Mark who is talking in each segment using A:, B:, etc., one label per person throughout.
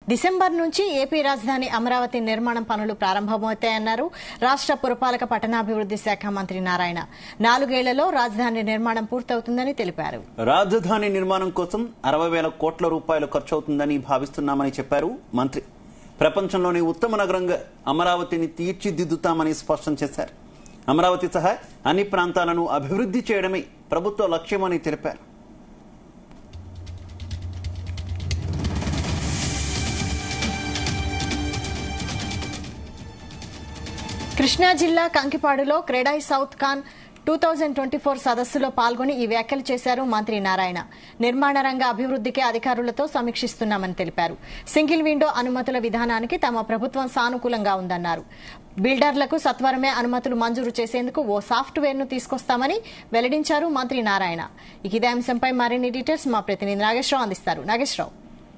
A: December నుంచి AP రాజధాని అమరావతి నిర్మాణం పనులు ప్రారంభమవుతాయన్నారు రాష్ట్ర పురపాలక పట్టణాభివృద్ది శాఖ మంత్రి నారాయణ నాలుగేళ్లలో రాజధాని నిర్మాణం పూర్తవుతుందని తెలిపారు
B: రాజధాని నిర్మాణం కోసం అరవై వేల కోట్ల రూపాయలు ఖర్చవుతుందని భావిస్తున్నామని చెప్పారు మంత్రి ప్రపంచంలోని ఉత్తమ నగరంగా అమరావతిని తీర్చిదిద్దుతామని స్పష్టం చేశారు అమరావతి సహా అన్ని ప్రాంతాలను అభివృద్ధి చేయడమే ప్రభుత్వ లక్ష్యమని తెలిపారు
A: కృష్ణా జిల్లా కంకిపాడులో CREDAI south con two thousand twenty four సదస్సులో పాల్గొని ఈ వ్యాఖ్యలు చేశారు మంత్రి నారాయణ నిర్మాణ రంగ అభివృద్ధికి అధికారులతో సమీక్షిస్తున్నామని తెలిపారు సింగిల్ విండో అనుమతుల విధానానికి తమ ప్రభుత్వం సానుకూలంగా ఉందన్నారు బిల్డర్లకు సత్వరమే అనుమతులు మంజూరు చేసేందుకు ఓ సాఫ్ట్వేర్ ను తీసుకొస్తామని వెల్లడించారు మంత్రి నారాయణ ఇక ఇదే అంశంపై మరిన్ని డీటెయిల్స్ మా ప్రతినిధి నాగేశ్వరరావు అందిస్తారు నాగేశ్వరరావు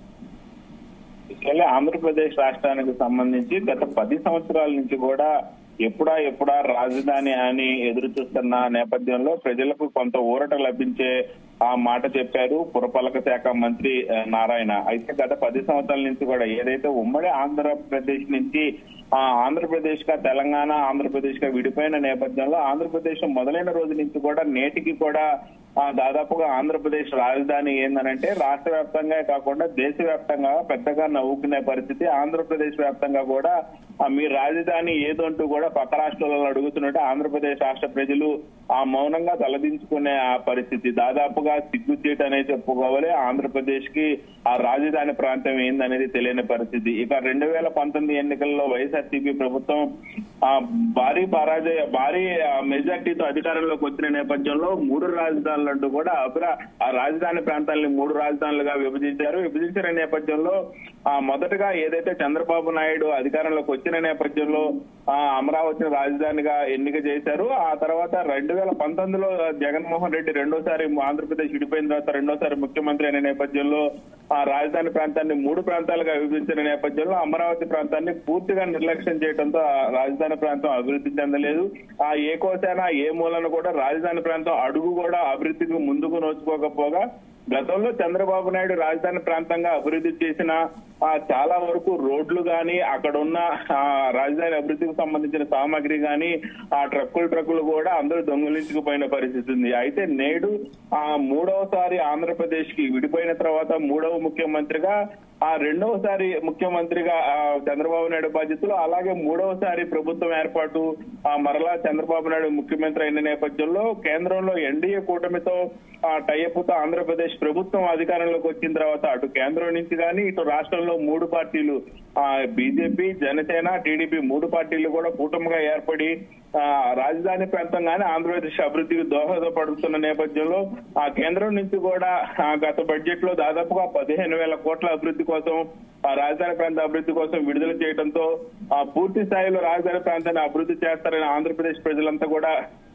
C: ఇటీవల ఆంధ్రప్రదేశ్ రాష్ట్రానికి సంబంధించి గత పది సంవత్సరాల నుంచి కూడా ఎప్పుడా ఎప్పుడా రాజధాని అని ఎదురు చూస్తున్న నేపథ్యంలో ప్రజలకు కొంత ఊరట లభించే ఆ మాట చెప్పారు పురపాలక శాఖ మంత్రి ఆ, నారాయణ అయితే గత పది సంవత్సరాల నుంచి కూడా ఏదైతే ఉమ్మడి ఆంధ్రప్రదేశ్ నుంచి ఆ ఆంధ్రప్రదేశ్ గా తెలంగాణ ఆంధ్రప్రదేశ్ గా విడిపోయిన నేపథ్యంలో ఆంధ్రప్రదేశ్ మొదలైన రోజు నుంచి కూడా నేటికి కూడా ఆ దాదాపుగా ఆంధ్రప్రదేశ్ రాజధాని ఏందనంటే రాష్ట్ర వ్యాప్తంగా కాకుండా దేశవ్యాప్తంగా పెద్దగా నవ్వుకునే పరిస్థితి ఆంధ్రప్రదేశ్ వ్యాప్తంగా కూడా ఆ మీ రాజధాని ఏదంటూ కూడా పక్క రాష్ట్రాలలో అడుగుతున్నట్టు ఆంధ్రప్రదేశ్ రాష్ట్ర ప్రజలు ఆ మౌనంగా తలదించుకునే ఆ పరిస్థితి దాదాపుగా సిగ్గుచేటు అనేది చెప్పుకోవాలి ఆంధ్రప్రదేశ్ కి ఆ రాజధాని ప్రాంతం ఏందనేది తెలియని పరిస్థితి ఇక రెండు వేల పంతొమ్మిది ఎన్నికల్లో వైఎస్ఆర్సీపీ ప్రభుత్వం ఆ భారీ పరాజయ భారీ ఆ, మెజార్టీతో అధికారంలోకి వచ్చిన నేపథ్యంలో మూడు రాజధానులు అంటూ కూడా అభిరా ఆ రాజధాని ప్రాంతాలని మూడు రాజధానులుగా విభజించారు విభజించిన నేపథ్యంలో ఆ మొదటగా ఏదైతే చంద్రబాబు నాయుడు అధికారంలోకి వచ్చిన నేపథ్యంలో ఆ అమరావతిని రాజధానిగా ఎన్నిక చేశారు ఆ తర్వాత రెండు వేల పంతొమ్మిదిలో జగన్మోహన్ రెడ్డి రెండోసారి ఆంధ్రప్రదేశ్ విడిపోయిన తర్వాత రెండోసారి ముఖ్యమంత్రి అయిన నేపథ్యంలో ఆ రాజధాని ప్రాంతాన్ని మూడు ప్రాంతాలుగా విభజించిన నేపథ్యంలో అమరావతి ప్రాంతాన్ని పూర్తిగా నిర్లక్ష్యం చేయడంతో ఆ రాజధాని ప్రాంతం అభివృద్ధి చెందలేదు ఆ ఏ కోశాన ఏ మూలన కూడా రాజధాని ప్రాంతం అడుగు కూడా అభివృద్ధికి ముందుకు నోచుకోకపోగా గతంలో చంద్రబాబు నాయుడు రాజధాని ప్రాంతంగా అభివృద్ధి చేసిన ఆ చాలా వరకు రోడ్లు గాని అక్కడ ఉన్న ఆ రాజధాని అభివృద్ధికి సంబంధించిన సామాగ్రి గాని ఆ ట్రక్కులు ట్రక్కులు కూడా అందరూ దొంగిలించుకుపోయిన పరిస్థితి ఉంది అయితే నేడు ఆ మూడవసారి ఆంధ్రప్రదేశ్ కి విడిపోయిన తర్వాత మూడవ ముఖ్యమంత్రిగా ఆ రెండవసారి ముఖ్యమంత్రిగా ఆ, చంద్రబాబు నాయుడు బాధ్యతలు అలాగే మూడవసారి ప్రభుత్వం ఏర్పాటు ఆ, మరలా చంద్రబాబు నాయుడు ముఖ్యమంత్రి అయిన నేపథ్యంలో కేంద్రంలో ఎన్డీఏ కూటమితో టైఅప్తో ఆంధ్రప్రదేశ్ ప్రభుత్వం అధికారంలోకి వచ్చిన తర్వాత అటు కేంద్రం నుంచి కానీ ఇటు రాష్ట్రంలో మూడు పార్టీలు ఆ బీజేపీ జనసేన టీడీపీ మూడు పార్టీలు కూడా కూటమిగా ఏర్పడి ఆ రాజధాని ప్రాంతం కానీ ఆంధ్రప్రదేశ్ అభివృద్ధికి దోహదపడుతున్న నేపథ్యంలో ఆ కేంద్రం నుంచి కూడా ఆ, గత బడ్జెట్ లో దాదాపుగా పదిహేను వేల కోట్ల అభివృద్ధి కోసం ఆ రాజధాని ప్రాంత అభివృద్ధి కోసం విడుదల చేయడంతో ఆ పూర్తి స్థాయిలో రాజధాని ప్రాంతాన్ని అభివృద్ధి చేస్తారని ఆంధ్రప్రదేశ్ ప్రజలంతా కూడా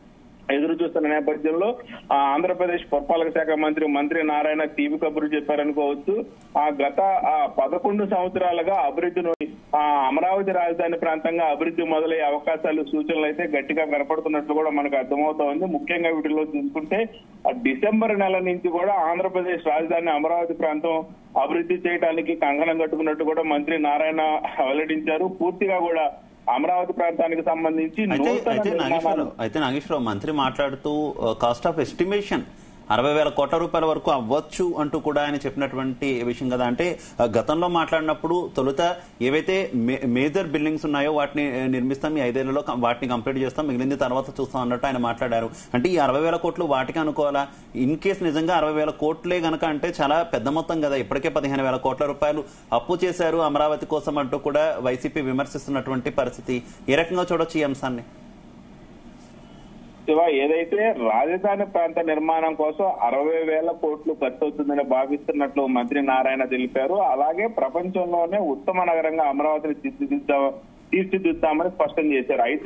C: ఎదురు చూస్తున్న నేపథ్యంలో ఆ ఆంధ్రప్రదేశ్ పురపాలక శాఖ మంత్రి మంత్రి నారాయణ తీపి కబురు చెప్పారనుకోవచ్చు ఆ గత ఆ పదకొండు సంవత్సరాలుగా అభివృద్ధిని ఆ అమరావతి రాజధాని ప్రాంతంగా అభివృద్ధి మొదలయ్యే అవకాశాలు సూచనలు అయితే గట్టిగా కనపడుతున్నట్లు కూడా మనకు అర్థమవుతా ఉంది ముఖ్యంగా వీటిలో చూసుకుంటే ఆ డిసెంబర్ నెల నుంచి కూడా ఆంధ్రప్రదేశ్ రాజధాని అమరావతి ప్రాంతం అభివృద్ధి చేయడానికి కంకణం కట్టుకున్నట్టు కూడా మంత్రి నారాయణ వెల్లడించారు పూర్తిగా కూడా అమరావతి ప్రాంతానికి సంబంధించి
B: అయితే
C: నూతన
B: అయితే
C: నిర్మాణాలు
B: నాగేశ్వరరావు అయితే నాగేశ్వరరావు మంత్రి మాట్లాడుతూ కాస్ట్ ఆఫ్ ఎస్టిమేషన్ అరవై వేల కోట్ల రూపాయల వరకు అవ్వచ్చు అంటూ కూడా ఆయన చెప్పినటువంటి విషయం కదా అంటే ఆ, గతంలో మాట్లాడినప్పుడు తొలుత ఏవైతే మే- మేజర్ బిల్డింగ్స్ ఉన్నాయో వాటిని ఆ, నిర్మిస్తాం ఈ ఐదేళ్లలో కం- వాటిని కంప్లీట్ చేస్తాం మిగిలింది తర్వాత చూస్తాం అన్నట్టు ఆయన మాట్లాడారు అంటే ఈ అరవై వేల కోట్లు వాటికి అనుకోవాలా ఇన్ కేస్ నిజంగా అరవై వేల కోట్లే గనక అంటే చాలా పెద్ద మొత్తం కదా ఇప్పటికే పదిహేను వేల కోట్ల రూపాయలు అప్పు చేశారు అమరావతి కోసం అంటూ కూడా వైసీపీ విమర్శిస్తున్నటువంటి పరిస్థితి ఏ రకంగా చూడొచ్చు ఈ అంశాన్ని
C: శివ ఏదైతే రాజధాని ప్రాంత నిర్మాణం కోసం అరవై వేల కోట్లు ఖర్చు అవుతుందని భావిస్తున్నట్లు మంత్రి నారాయణ తెలిపారు అలాగే ప్రపంచంలోనే ఉత్తమ నగరంగా అమరావతిని తీర్చిదిద్దాం తీర్చిదిద్దామని స్పష్టం చేశారు అయితే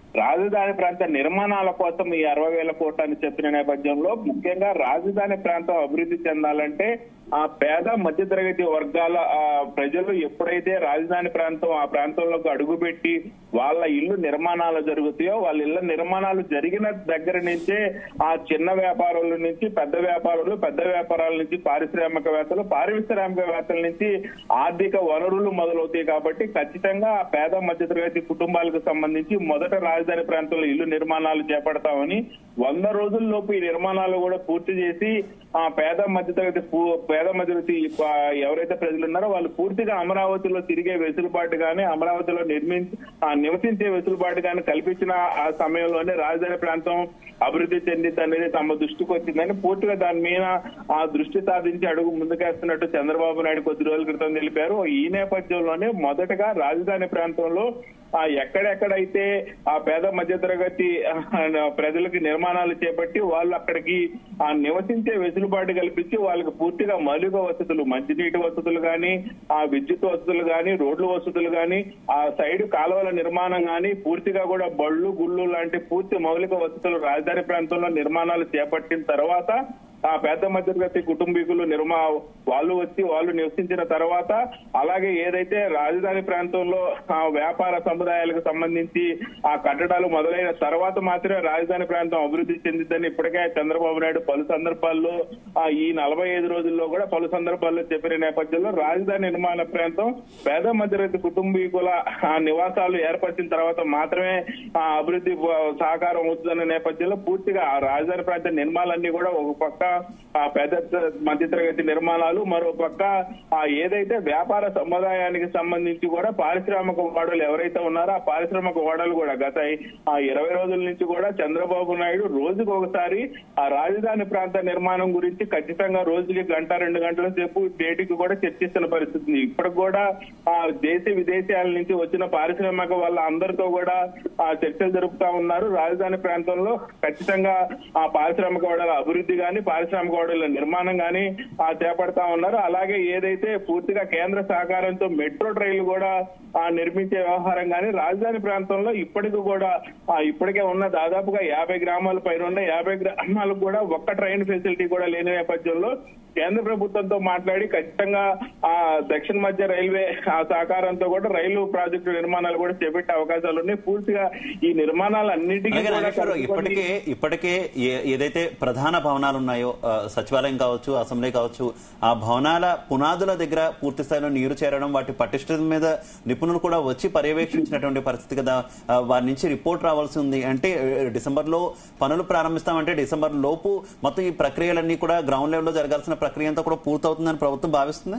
C: రాజధాని ప్రాంత నిర్మాణాల కోసం ఈ అరవై వేల కోట్లు అని చెప్పిన నేపథ్యంలో ముఖ్యంగా రాజధాని ప్రాంతం అభివృద్ధి చెందాలంటే ఆ పేద మధ్యతరగతి వర్గాల ఆ ప్రజలు ఎప్పుడైతే రాజధాని ప్రాంతం ఆ ప్రాంతంలోకి అడుగుపెట్టి వాళ్ళ ఇల్లు నిర్మాణాలు జరుగుతాయో వాళ్ళ ఇళ్ల నిర్మాణాలు జరిగిన దగ్గర నుంచే ఆ చిన్న వ్యాపారుల నుంచి పెద్ద వ్యాపారులు పెద్ద వ్యాపారాల నుంచి పారిశ్రామికవేత్తలు పారిశ్రామికవేత్తల నుంచి ఆర్థిక వనరులు మొదలవుతాయి కాబట్టి ఖచ్చితంగా ఆ పేద మధ్యతరగతి కుటుంబాలకు సంబంధించి మొదట రాజధాని ప్రాంతంలో ఇల్లు నిర్మాణాలు చేపడతామని వంద రోజుల్లోపు ఈ నిర్మాణాలు కూడా పూర్తి చేసి ఆ పేద మధ్యతరగతి పూ- పేద మధ్యతరగతి ఆ, ఎవరైతే ప్రజలు ఉన్నారో వాళ్ళు పూర్తిగా అమరావతిలో తిరిగే వెసులుబాటు గాని అమరావతిలో నిర్మించి ఆ, నివసించే వెసులుబాటు గాని కల్పించిన ఆ సమయంలోనే రాజధాని ప్రాంతం అభివృద్ధి చెందింది అనేది తమ దృష్టికి వచ్చిందని పూర్తిగా దాని మీద ఆ దృష్టి సాధించి అడుగు ముందుకేస్తున్నట్టు చంద్రబాబు నాయుడు కొద్ది రోజుల క్రితం తెలిపారు ఈ నేపథ్యంలోనే మొదటగా రాజధాని ప్రాంతంలో ఆ ఎక్కడెక్కడైతే ఆ పేద మధ్యతరగతి ఆ, ప్రజలకి నిర్మాణాలు చేపట్టి వాళ్ళు అక్కడికి ఆ నివసించే వెసులుబాటు కల్పించి వాళ్ళకి పూర్తిగా మౌలిక వసతులు మంచినీటి వసతులు గాని ఆ విద్యుత్ వసతులు గాని రోడ్ల వసతులు గాని ఆ సైడ్ కాలువల నిర్మాణం గాని పూర్తిగా కూడా బళ్ళు గుళ్ళు లాంటి పూర్తి మౌలిక వసతులు రాజధాని ప్రాంతంలో నిర్మాణాలు చేపట్టిన తర్వాత ఆ పేద మధ్యతరగతి కుటుంబీకులు నిర్మా వాళ్ళు వచ్చి వాళ్ళు నివసించిన తర్వాత అలాగే ఏదైతే రాజధాని ప్రాంతంలో ఆ వ్యాపార సముదాయాలకు సంబంధించి ఆ కట్టడాలు మొదలైన తర్వాత మాత్రమే రాజధాని ప్రాంతం అభివృద్ధి చెందిందని ఇప్పటికే చంద్రబాబు నాయుడు పలు సందర్భాల్లో ఆ ఈ నలభై ఐదు రోజుల్లో కూడా పలు సందర్భాల్లో చెప్పిన నేపథ్యంలో రాజధాని నిర్మాణ ప్రాంతం పేద మధ్యతరగతి కుటుంబీకుల ఆ నివాసాలు ఏర్పరిచిన తర్వాత మాత్రమే ఆ అభివృద్ధి సహకారం అవుతుందన్న నేపథ్యంలో పూర్తిగా ఆ రాజధాని ప్రాంత నిర్మాణాలన్నీ కూడా ఒక పక్క ఆ పెద్ద మధ్యతరగతి నిర్మాణాలు మరో పక్క ఆ ఏదైతే వ్యాపార సముదాయానికి సంబంధించి కూడా పారిశ్రామిక వాడలు ఎవరైతే ఉన్నారో ఆ పారిశ్రామిక వాడలు కూడా గత ఆ ఇరవై రోజుల నుంచి కూడా చంద్రబాబు నాయుడు రోజుకు ఒకసారి ఆ రాజధాని ప్రాంత నిర్మాణం గురించి ఖచ్చితంగా రోజుకి గంట రెండు గంటల సేపు డేటికి కూడా చర్చిస్తున్న పరిస్థితి ఉంది. ఇప్పటికి కూడా ఆ దేశ విదేశాల నుంచి వచ్చిన పారిశ్రామిక వాళ్ళ అందరితో కూడా ఆ చర్చలు జరుపుతా ఉన్నారు రాజధాని ప్రాంతంలో ఖచ్చితంగా ఆ పారిశ్రామిక వాడల అభివృద్ధి గాని పారిశ్రామిక వాడల నిర్మాణం గాని ఆ చేపడతా ఉన్నారు అలాగే ఏదైతే పూర్తిగా కేంద్ర సహకారంతో మెట్రో రైలు కూడా ఆ నిర్మించే వ్యవహారం గాని రాజధాని ప్రాంతంలో ఇప్పటికి కూడా ఆ ఇప్పటికే ఉన్న దాదాపుగా యాభై గ్రామాల పైన ఉన్న యాభై గ్రామాలకు కూడా ఒక్క ట్రైన్ ఫెసిలిటీ కూడా లేని నేపథ్యంలో కేంద్ర ప్రభుత్వంతో మాట్లాడి ఖచ్చితంగా ఆ దక్షిణ మధ్య రైల్వే ఆ సహకారంతో కూడా రైలు ప్రాజెక్టు నిర్మాణాలు కూడా చేపట్టే అవకాశాలు ఉన్నాయి పూర్తిగా ఈ నిర్మాణాలు అన్నిటికీ
B: అలాగే
C: కూడా
B: నాగేశ్వరరావు
C: కలుపుకొని-
B: ఇప్పటికే ఇప్పటికే ఏ- ఏదైతే ప్రధాన భవనాలు ఉన్నాయో ఆ, సచివాలయం కావచ్చు అసెంబ్లీ కావచ్చు ఆ భవనాల పునాదుల దగ్గర పూర్తి స్థాయిలో నీరు చేరడం వాటి పటిష్టత మీద నిపుణులు కూడా వచ్చి పర్యవేక్షించినటువంటి పరిస్థితి కదా ఆ, వారి నుంచి రిపోర్ట్ రావాల్సి ఉంది అంటే డిసెంబర్ లో పనులు ప్రారంభిస్తామంటే డిసెంబర్ లోపు మొత్తం ఈ ప్రక్రియలన్నీ కూడా గ్రౌండ్ లెవెల్లో జరగాల్సిన ప్రక్రియ అంతా కూడా పూర్తవుతుందని ప్రభుత్వం భావిస్తుంది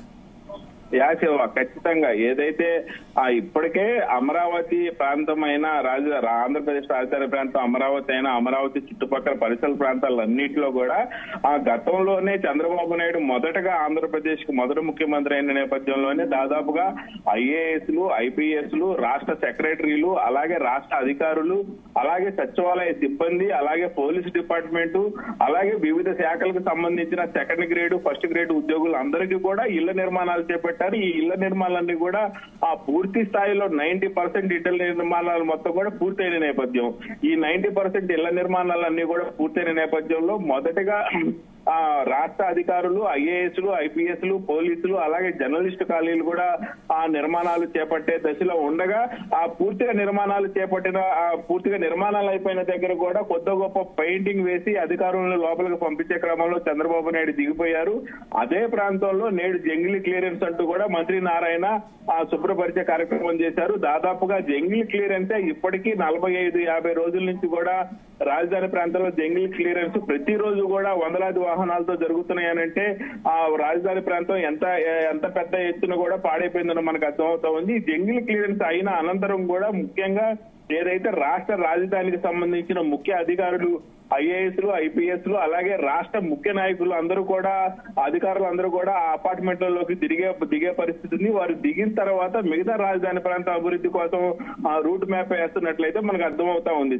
C: యాశివ ఖచ్చితంగా ఏదైతే ఆ ఇప్పటికే అమరావతి ప్రాంతమైన రాజ రా- ఆంధ్రప్రదేశ్ రాజధాని ప్రాంతం అమరావతి అయినా అమరావతి చుట్టుపక్కల పరిసర ప్రాంతాలన్నింటిలో కూడా ఆ గతంలోనే చంద్రబాబు నాయుడు మొదటగా ఆంధ్రప్రదేశ్ కు మొదటి ముఖ్యమంత్రి అయిన నేపథ్యంలోనే దాదాపుగా ఐఏఎస్ లు ఐపీఎస్ లు రాష్ట్ర సెక్రటరీలు అలాగే రాష్ట్ర అధికారులు అలాగే సచివాలయ సిబ్బంది అలాగే పోలీస్ డిపార్ట్మెంట్ అలాగే వివిధ శాఖలకు సంబంధించిన సెకండ్ గ్రేడ్ ఫస్ట్ గ్రేడ్ ఉద్యోగులు అందరికీ కూడా ఇళ్ల నిర్మాణాలు చేపట్టారు ఈ ఇళ్ల నిర్మాణాలన్నీ కూడా ఆ పూర్తి స్థాయిలో నైన్టీ పర్సెంట్ ఇళ్ల నిర్మాణాలు మొత్తం కూడా పూర్తయిన నేపథ్యం ఈ నైన్టీ పర్సెంట్ ఇళ్ల నిర్మాణాలన్నీ కూడా పూర్తయిన నేపథ్యంలో మొదటగా ఆ రాష్ట్ర అధికారులు ఐఏఎస్లు ఐపీఎస్లు పోలీసులు అలాగే జర్నలిస్టు ఖాళీలు కూడా ఆ నిర్మాణాలు చేపట్టే దశలో ఉండగా ఆ పూర్తిగా నిర్మాణాలు చేపట్టిన ఆ పూర్తిగా నిర్మాణాలు అయిపోయిన దగ్గర కూడా కొత్త గొప్ప పెయింటింగ్ వేసి అధికారులను లోపలికి పంపించే క్రమంలో చంద్రబాబు నాయుడు దిగిపోయారు అదే ప్రాంతంలో నేడు జంగిలీ క్లియరెన్స్ అంటూ కూడా మంత్రి నారాయణ ఆ శుభ్రపరిచే కార్యక్రమం చేశారు దాదాపుగా జంగిల్ క్లియరెన్స్ ఇప్పటికీ నలభై ఐదు యాభై రోజుల నుంచి కూడా రాజధాని ప్రాంతంలో జంగిల్ క్లియరెన్స్ ప్రతిరోజు కూడా వందలాది వాహనాలతో జరుగుతున్నాయనంటే ఆ రాజధాని ప్రాంతం ఎంత ఎంత పెద్ద ఎత్తున కూడా పాడైపోయిందని మనకు అర్థమవుతా ఉంది ఈ జంగిల్ క్లియరెన్స్ అయిన అనంతరం కూడా ముఖ్యంగా ఏదైతే రాష్ట్ర రాజధానికి సంబంధించిన ముఖ్య అధికారులు ఐఏఎస్ లు ఐపీఎస్ లు అలాగే రాష్ట్ర ముఖ్య నాయకులు అందరూ కూడా అధికారులు అందరూ కూడా ఆ అపార్ట్మెంట్లలోకి దిగే దిగే పరిస్థితి ఉంది వారు దిగిన తర్వాత మిగతా రాజధాని ప్రాంత అభివృద్ధి కోసం ఆ రూట్ మ్యాప్ వేస్తున్నట్లయితే మనకు అర్థమవుతా ఉంది